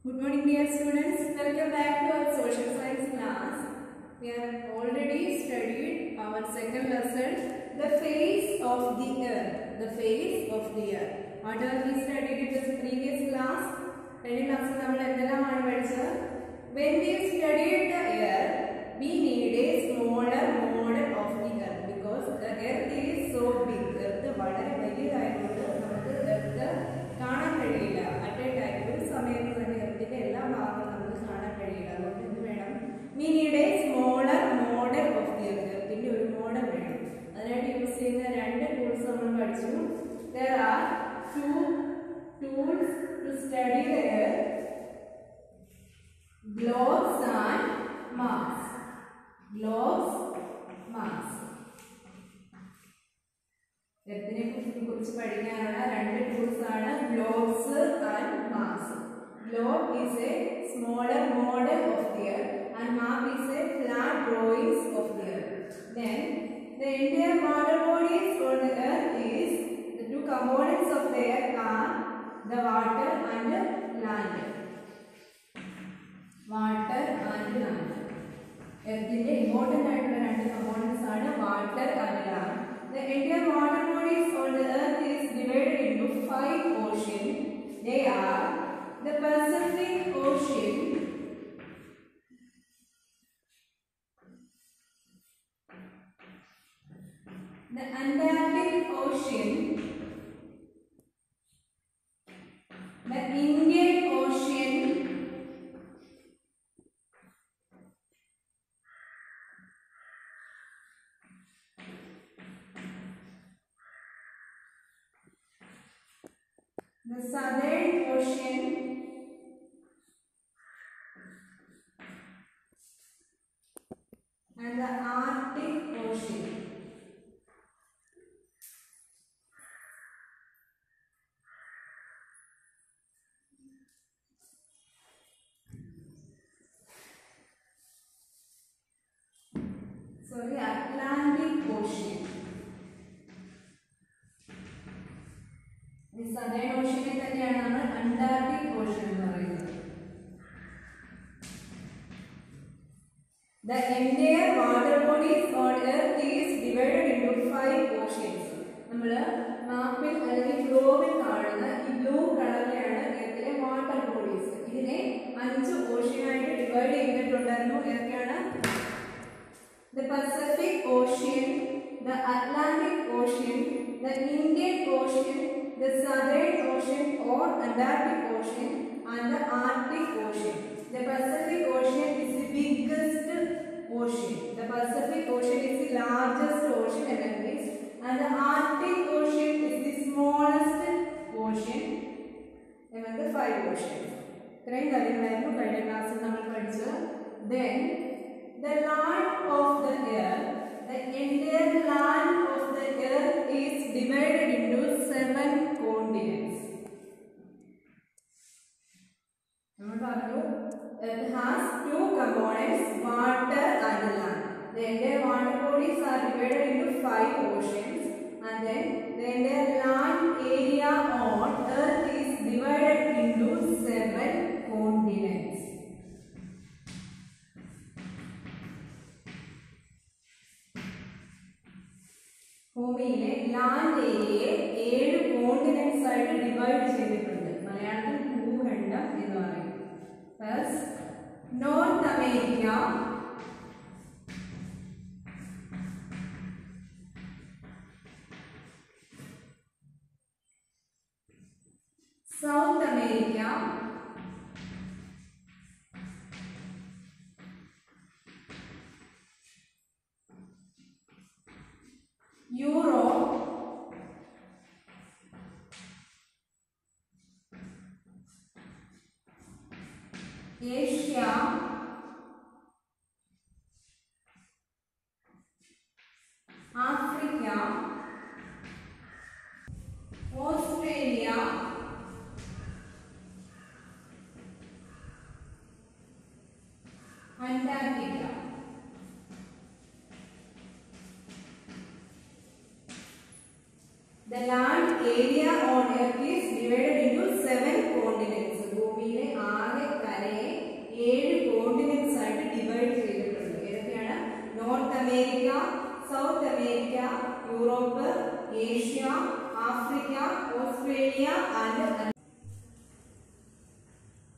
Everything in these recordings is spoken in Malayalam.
Good morning, dear students. Welcome back to our social science class. We have already studied our second lesson, the phase of the earth. The phase of the earth. What have we studied in the previous class? കഴിഞ്ഞ ക്ലാസ്സിൽ നമ്മൾ എന്തെല്ലാമാണ് പഠിച്ചത് When we studied the earth, we need a smaller model of the earth because the earth is so big. Earth വളരെ വലിയതായതുകൊണ്ട് നമുക്ക് earth കാണാൻ കഴിയില്ല അറ്റ് എ ടൈം ഒരു സമയത്ത് തന്നെ എർത്തിന്റെ എല്ലാ ഭാഗങ്ങളും നമുക്ക് കാണാൻ കഴിയില്ല അതുകൊണ്ട് എന്ത് വേണം we need a smaller model of the earth എർത്തിന്റെ ഒരു മോഡൽ വേണം അതിനായിട്ട് യൂസ് ചെയ്യുന്ന രണ്ട് ടൂൾസ് നമ്മൾ പഠിച്ചു there are two tools to study the earth globes and mass globes mass എർത്തിനെ കുറിച്ച് പഠിക്കാനുള്ള രണ്ട് ടൂൾസ് ആണ് globes and maps globe is a smaller model of the earth and map is a flat drawings of the earth then the entire water bodies on the earth is the two components of the earth are the water and land water and land എർത്തിന്റെ ഇമ്പോർട്ടന്റ് ആയിട്ടുള്ള രണ്ട് കമ്പോണൻസ് ആണ് water and land The entire water bodies on the earth is divided into five oceans. They are the Pacific Ocean, the Antarctic Ocean, the Indian Ocean, the Southern Ocean, and the Arctic Ocean. Sorry, Atlantic Ocean. ഈ സദേൺ ഓഷ്യനെ തന്നെയാണ് നമ്മൾ അന്റാർട്ടിക് ഓഷ്യൻ എന്ന് പറയുന്നത് The entire water bodies on earth is divided into five oceans. നമ്മൾ മാപ്പിൽ അല്ലെങ്കിൽ ഗ്ലോബിൽ കാണുന്ന ഈ ബ്ലൂ കളറിലെയാണ് എർത്തിലെ വാട്ടർ ബോഡീസ് ഇതിനെ അഞ്ച് ഓഷ്യനായിട്ട് ഡിവൈഡ് ചെയ്തിട്ടുണ്ടായിരുന്നു ഏതൊക്കെയാണ് the Pacific Ocean, the Atlantic Ocean, the Indian Ocean, the Southern Ocean or Antarctic Ocean, and the Arctic Ocean. The Pacific Ocean is the biggest ocean. The Pacific Ocean is the largest ocean among these, and the Arctic Ocean is the smallest ocean among the five oceans. ഇത്രയും കാര്യങ്ങളായിരുന്നു കഴിഞ്ഞ ക്ലാസ്സിൽ നമ്മൾ പഠിച്ചത് then the land of the earth, the entire land of the earth is divided into seven continents. നമ്മൾ പറഞ്ഞു earth has two components, water and land. The entire water bodies are divided into five oceans and then the entire land area on earth is divided into seven continents. ഭൂമിയിലെ ലാൻഡ് ഏരിയയെ ഏഴ് കോണ്ടിനെന്റ്സ് ആയിട്ട് ഡിവൈഡ് ചെയ്തിട്ടുണ്ട് മലയാളത്തിൽ ഭൂഖണ്ഡം എന്ന് പറയും plus North America South America Europe Asia Africa Australia Antarctica The land area on earth is divided into seven continents. ഭൂമിയിലെ ആകെ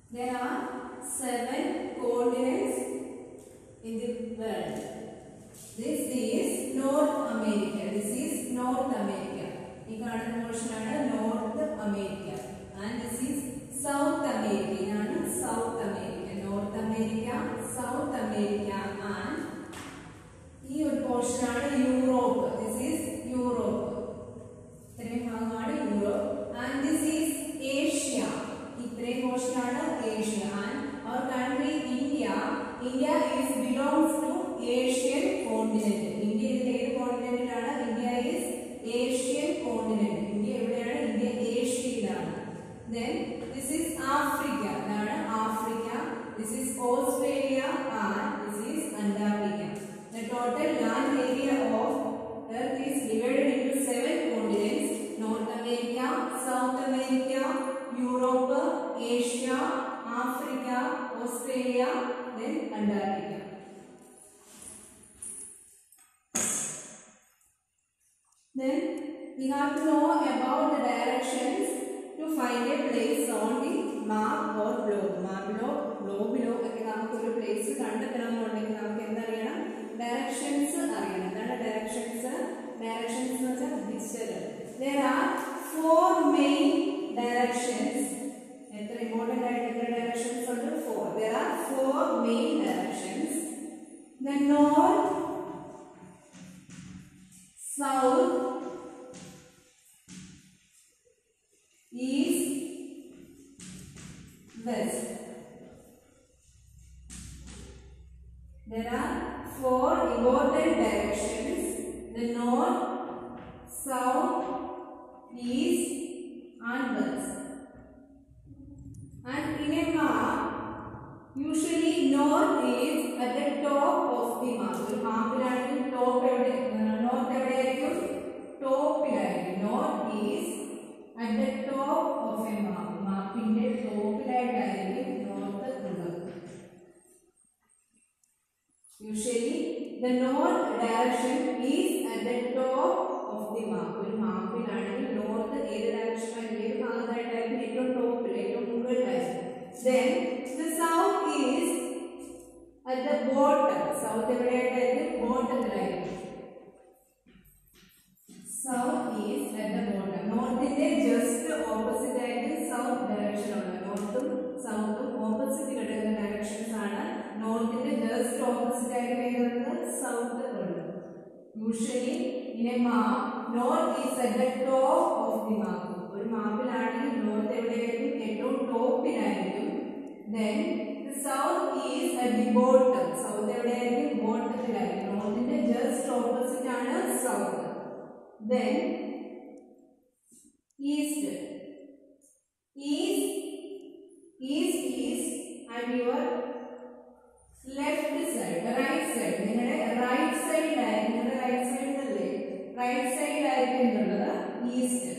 There are seven continents in the world. This is North America. This is North America. ഈ കാണുന്ന പോർഷൻ ആണ് North America and this is South America ഇതാണ് South America North America South America and ഈ ഒരു പോർഷൻ ആണ് യൂറോപ്പ് ദിസ് ഈസ് യൂറോപ്പ് ഇത്രയും ഭാഗമാണ് Europe and this is Asia ഇത്രയും പോർഷൻ ആണ് Asia and our country India India is belongs to Asian continent India ഇതിൽ ഏത് കോണ്ടിനെന്റിലാണ് India is Asian continent India എവിടെയാണ് ഇന്ത്യ ഏഷ്യയിലാണ് ദെൻ ദിസ് ഈസ് ആഫ്രിക്ക ഇതാണ് Africa this is Australia and this is Antarctica The total land area of Earth is divided into seven continents: North America, South America, Europe, Asia, Africa, Australia, then Antarctica. Then we have to know about the directions to find a place on the map or globe. മാപ്പിലോ ഗ്ലോബിലോ ഒക്കെ നമുക്ക് ഒരു പ്ലേസ് കണ്ടെത്തണമെന്നുണ്ടെങ്കിൽ നമുക്ക് എന്തറിയണം ഡയറക്ഷൻസ് അറിയണം എന്താണ് ഡയറക്ഷൻസ് ഡയറക്ഷൻസ് എന്ന് വെച്ചാൽ ദിശകൾ there are four main directions എത്ര ഇമ്പോർട്ടന്റ് ആയിട്ട് എത്ര ഡയറക്ഷൻസ് ഉണ്ട് four there are four main directions the north south east west there are four important directions the north south east and west and in a map usually north is at the top of the map ഒരു മാപ്പിലാണെങ്കിൽ ടോപ്പ് എവിടെ നോർത്ത് എവിടെയായിരിക്കും ടോപ്പിലായിരിക്കും north is at the top of a map മാപ്പിന്റെ ടോപ്പിലായിട്ടായിരിക്കും നോർത്ത് ഉള്ളത് Usually, the north direction is at the top of the map. ഒരു മാപ്പിലാണെങ്കിൽ നോർത്ത് ഏത് ഡയറക്ഷനായിരിക്കും ഏത് ഭാഗത്തായിട്ടായിരിക്കും ഏറ്റവും ടോപ്പിൽ ഏറ്റവും മുകളിലായിരിക്കും then the south is at the bottom south എവിടെയായിട്ടായിരിക്കും ബോട്ടത്തിലായിരിക്കും south is at the bottom നോർത്തിന്റെ ജസ്റ്റ് ഓപ്പോസിറ്റ് ആയിട്ട് സൗത്ത് ഡയറക്ഷൻ ഉണ്ട് നോർത്തും സൗത്തും ഓപ്പോസിറ്റ് കിടക്കുന്ന ഡയറക്ഷൻസ് ആണ് നോർത്തിന്റെ ജസ്റ്റ് ഓപ്പോസിറ്റ് ആയിട്ട് വരുന്നത് സൗത്ത് ഉണ്ട് usually in a map north is at the top of the map ഒരു മാപ്പിലാണെങ്കിൽ നോർത്ത് എവിടെയായിരിക്കും ഏറ്റവും ടോപ്പിലായിരിക്കും then south is at the bottom south എവിടെയായിരിക്കും ബോട്ടത്തിലായിരിക്കും നോർത്തിന്റെ ജസ്റ്റ് ഓപ്പോസിറ്റ് ആണ് south then east east east is at your left side right side നിങ്ങളുടെ റൈറ്റ് സൈഡിലായിരിക്കും നിങ്ങളുടെ റൈറ്റ് സൈഡിലല്ലേ റൈറ്റ് സൈഡിലായിരിക്കും എന്നുള്ളത് east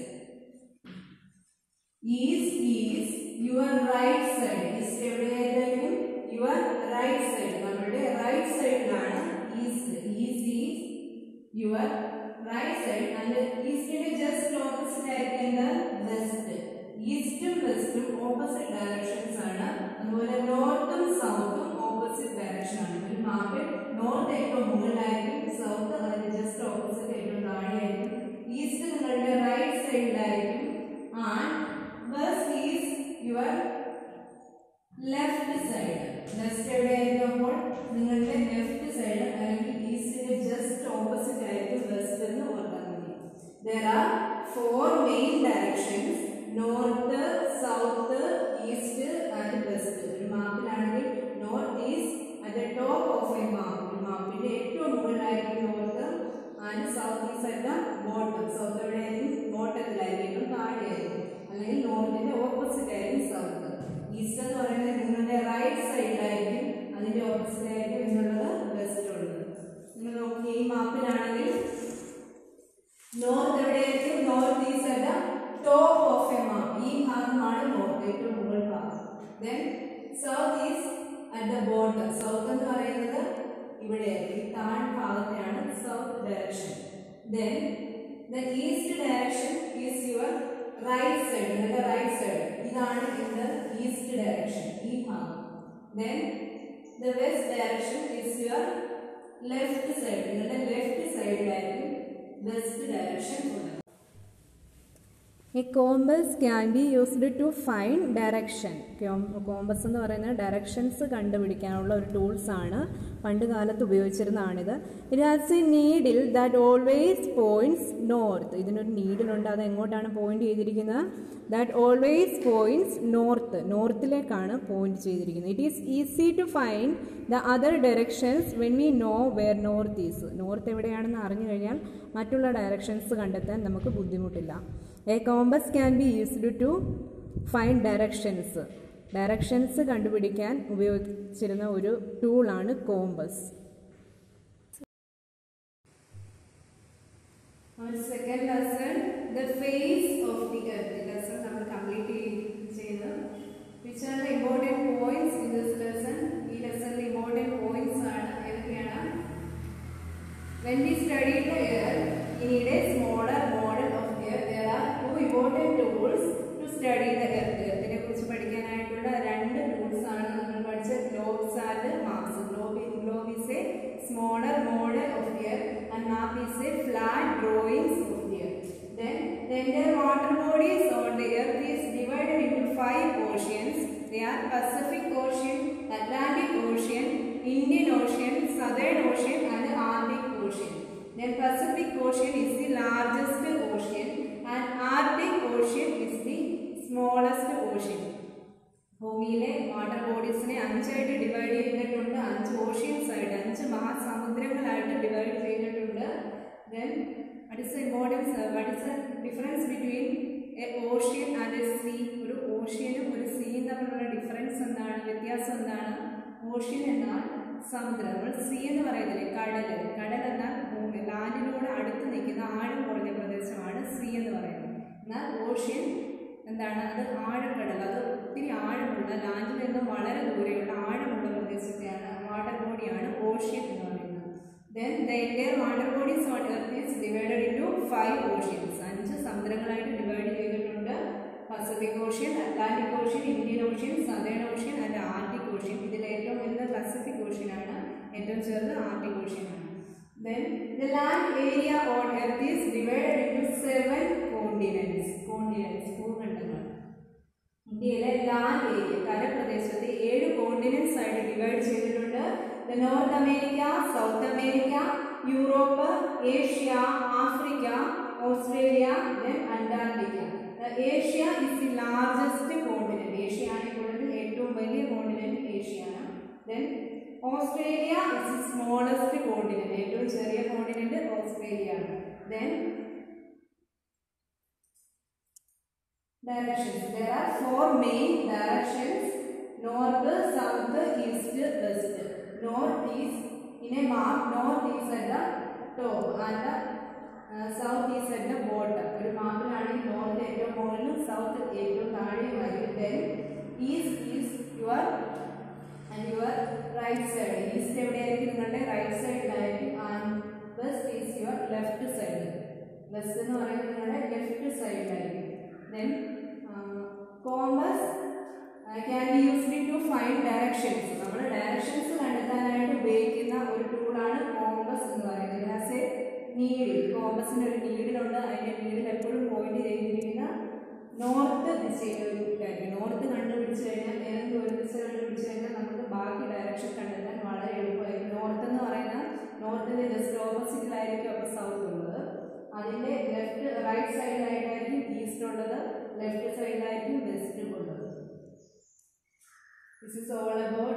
east is your right side east എവിടെയായിരിക്കും യുവർ റൈറ്റ് സൈഡ് നമ്മുടെ റൈറ്റ് സൈഡിലാണ് east east is your right side and ഈസ്റ്റിന്റെ ജസ്റ്റ് ഓപ്പോസിറ്റ് ആയിരിക്കുന്നത് വെസ്റ്റ് ഈസ്റ്റും വെസ്റ്റും ഓപ്പോസിറ്റ് ഡയറക്ഷൻസ് ആണ് അതുപോലെ നോർത്തും സൗത്തും ഓപ്പോസിറ്റ് ഡയറക്ഷൻ ആണ് ഒരു മാപ്പിൽ നോർത്ത് ഏറ്റവും മുകളിലായിരിക്കും സൗത്ത് അതിന്റെ ജസ്റ്റ് ഓപ്പോസിറ്റ് ഏറ്റവും താഴെയായിരിക്കും ഈസ്റ്റ് നിങ്ങളുടെ റൈറ്റ് സൈഡിലായിരിക്കും and west is your left side west എവിടെയായിരിക്കും അപ്പോൾ നിങ്ങളുടെ ലെഫ്റ്റ് സൈഡ് അല്ലെങ്കിൽ ഈസ്റ്റിന്റെ ജസ്റ്റ് ഓപ്പോസിറ്റ് ആയിരിക്കും വെസ്റ്റ് എന്ന് ഓർത്താൽ മതി there are four main directions north south east and west ഒരു മാപ്പിലാണെങ്കിൽ north east at the top of a map ഒരു മാപ്പിന്റെ ഏറ്റവും മുകളിലായിരിക്കും north and south east at the bottom south എവിടെയായിരിക്കും ബോട്ടത്തിലായിരിക്കും താഴെയായിരിക്കും അല്ലെങ്കിൽ നോർത്തിന്റെ ഓപ്പോസിറ്റ് ആയിരിക്കും സൗത്ത് ഈസ്റ്റ് എന്ന് പറയുന്നത് നിങ്ങളുടെ റൈറ്റ് സൈഡിലായിരിക്കും അതിന്റെ ഓപ്പോസിറ്റ് ആയിരിക്കും എന്നുള്ളത് വെസ്റ്റ് ഉള്ളത് നിങ്ങൾ നോക്കി ഈ മാപ്പിലാണെങ്കിൽ നോർത്ത് എവിടെയായിരിക്കും നോർത്ത് ഈസ്റ്റ് അല്ല ടോപ്പ് ഓഫ് എ മാപ്പ് ഈ ഭാഗമാണ് നോർത്ത് ഏറ്റവും മുകൾ ഭാഗം then south is at the bottom south എന്ന് പറയുന്നത് ഇവിടെയായിരിക്കും ഈ താഴ് ഭാഗത്തെയാണ് south direction then the east direction is your right side നിങ്ങളുടെ റൈറ്റ് സൈഡ് ഇതാണ് ഇതിന്റെ east direction then the west direction is your left side നിങ്ങളുടെ ലെഫ്റ്റ് സൈഡിലായിരിക്കും വെസ്റ്റ് ഡയറക്ഷൻ ഉള്ളത് a compass can be used to find direction compass എന്ന് പറയുന്നത് ഡയറക്ഷൻസ് കണ്ടുപിടിക്കാനുള്ള ഒരു ടൂൾസ് ആണ് പണ്ട് കാലത്ത് ഉപയോഗിച്ചിരുന്നതാണിത് it has a needle that always points north ഇതിനൊരു നീഡിലുണ്ട് അത് എങ്ങോട്ടാണ് പോയിന്റ് ചെയ്തിരിക്കുന്നത് ദാറ്റ് ഓൾവേസ് പോയിന്റ്സ് നോർത്ത് നോർത്തിലേക്കാണ് പോയിന്റ് ചെയ്തിരിക്കുന്നത് it is easy to find the other directions when we know where north is north എവിടെയാണെന്ന് അറിഞ്ഞു കഴിഞ്ഞാൽ മറ്റുള്ള ഡയറക്ഷൻസ് കണ്ടെത്താൻ നമുക്ക് ബുദ്ധിമുട്ടില്ല a compass can be used to find directions directions കണ്ടുപിടിക്കാൻ ഉപയോഗിച്ചിരുന്ന ഒരു ടൂളാണ് compass Our second lesson, the face of the earth. The lesson നമ്മൾ കംപ്ലീറ്റ് ചെയ്ത് which are the important points in this lesson? ഈ ലെസണിലെ important points ആണ് ഏതൊക്കെയാണ് When we study the earth, we need a smaller model of earth. There are two important tools to study the earth. എർത്തിനെ കുറിച്ച് പഠിക്കാനായിട്ടുള്ള രണ്ട് ടൂൾസ് ആണ് നമ്മൾ പഠിച്ച globes and maps globe globe is a smaller model of earth and map is a flat drawings of the earth. Then the entire water bodies on the earth is divided into five oceans. They are Pacific Ocean, Atlantic Ocean, Indian Ocean, Southern Ocean and Arctic Ocean. Then Pacific Ocean is the largest ocean and Arctic Ocean is the smallest ocean. ഭൂമിയിലെ വാട്ടർ ബോഡീസിനെ അഞ്ചായിട്ട് ഡിവൈഡ് ചെയ്തിട്ടുണ്ട് അഞ്ച് ഓഷ്യൻസ് ആയിട്ട് അഞ്ച് മഹാസമുദ്രങ്ങളായിട്ട് ഡിവൈഡ് ചെയ്തിട്ടുണ്ട് then what is importance what is difference between a ocean and a sea ഒരു ഓഷ്യനും ഒരു സീയും തമ്മിലുള്ള ഡിഫറൻസ് എന്താണ് വ്യത്യാസം എന്താണ് ഓഷ്യൻ എന്നാൽ സമുദ്രം നമ്മൾ സീ എന്ന് പറയുന്നില്ലേ കടൽ കടൽ എന്നാൽ ഭൂമി ലാൻഡിനോട് അടുത്ത് നിൽക്കുന്ന ആഴം കുറഞ്ഞ പ്രദേശമാണ് സീ എന്ന് പറയുന്നത് എന്നാൽ ഓഷ്യൻ എന്താണ് അത് ആഴക്കടൽ അത് ഒത്തിരി ആഴമുള്ള ലാൻഡിൽ നിന്നും വളരെ ദൂരെയുള്ള ആഴമുള്ള പ്രദേശത്തെയാണ് വാട്ടർ ബോഡിയാണ് ഓഷ്യൻ എന്ന് പറയുന്നത് then the entire water bodies on earth is divided into five oceans അഞ്ച് സമുദ്രങ്ങളായിട്ട് ഡിവൈഡ് ചെയ്തിട്ടുണ്ട് Pacific ocean Atlantic ocean Indian ocean southern ocean and Arctic ocean ഇതിൽ ഏറ്റവും വലുത് പസഫിക് ഓഷ്യൻ ആണ് ഏറ്റവും ചെറുത് ആർട്ടിക് ഓഷ്യൻ ആണ് Then the land area on earth is divided into seven continents. Continents, ഭൂഖണ്ഡങ്ങൾ. ഇന്ത്യയിലെ ലാൻഡ് ഏരിയ കരപ്രദേശത്തെ ഏഴ് കോണ്ടിനെന്റ്സ് ആയിട്ട് ഡിവൈഡ് ചെയ്തിട്ടുണ്ട് North America South America Europe Asia Africa Australia then Antarctica Asia is the largest continent ഏഷ്യയാണ് കൂടുതൽ ഏറ്റവും വലിയ കോണ്ടിനെന്റ് ഏഷ്യയാണ് then Australia is the smallest continent ഏറ്റവും ചെറിയ കോണ്ടിനെന്റ് ഓസ്ട്രേലിയ ആണ് then directions. There are four main directions north, south, east, west. North is in a map, north is at the top and the uh, south is at the bottom. ഒരു മാപ്പിലാണെങ്കിൽ നോർത്ത് ഏറ്റവും മുകളിലും സൗത്ത് ഏറ്റവും താഴെയുമായിരിക്കും then east is your and your right side east എവിടെയായിരിക്കും നിങ്ങളുടെ റൈറ്റ് സൈഡിലായിരിക്കും and west is your left side west എന്ന് പറയുന്നത് നിങ്ങളുടെ ലെഫ്റ്റ് സൈഡിലായിരിക്കും then compass can be used to find directions നമ്മൾ ഡയറക്ഷൻസ് കണ്ടെത്താനായിട്ട് ഉപയോഗിക്കുന്ന ഒരു ടൂളാണ് കോമ്പസ് എന്ന് പറയുന്നത് ഹാസ് എ നീഡിൽ കോമ്പസിന് ഒരു നീഡിലുണ്ട് അതിൻ്റെ നീഡിൽ എപ്പോഴും പോയിന്റ് ചെയ്തിരിക്കുന്ന നോർത്ത് ദിശയിലേക്കായിരിക്കും നോർത്ത് കണ്ടുപിടിച്ച് കഴിഞ്ഞാൽ ഏതെങ്കിലും ഒരു ദിശ കണ്ടുപിടിച്ച് കഴിഞ്ഞാൽ നമുക്ക് ബാക്കി ഡയറക്ഷൻ കണ്ടെത്താൻ വളരെ എളുപ്പമായിരിക്കും നോർത്ത് എന്ന് പറയുന്ന നോർത്തിൻ്റെ ജസ്റ്റ് ഓപ്പോസിറ്റിലായിരിക്കും അപ്പോൾ സൗത്ത് ഉള്ളത് അതിൻ്റെ ലെഫ്റ്റ് റൈറ്റ് സൈഡിലായിട്ടായിരിക്കും ഈസ്റ്റ് ഉള്ളത് ലെഫ്റ്റ് സൈഡിലായിരിക്കും വെസ്റ്റ് ഉള്ളത് ദിസ് ഇസ് ഓൾ അബൌട്ട്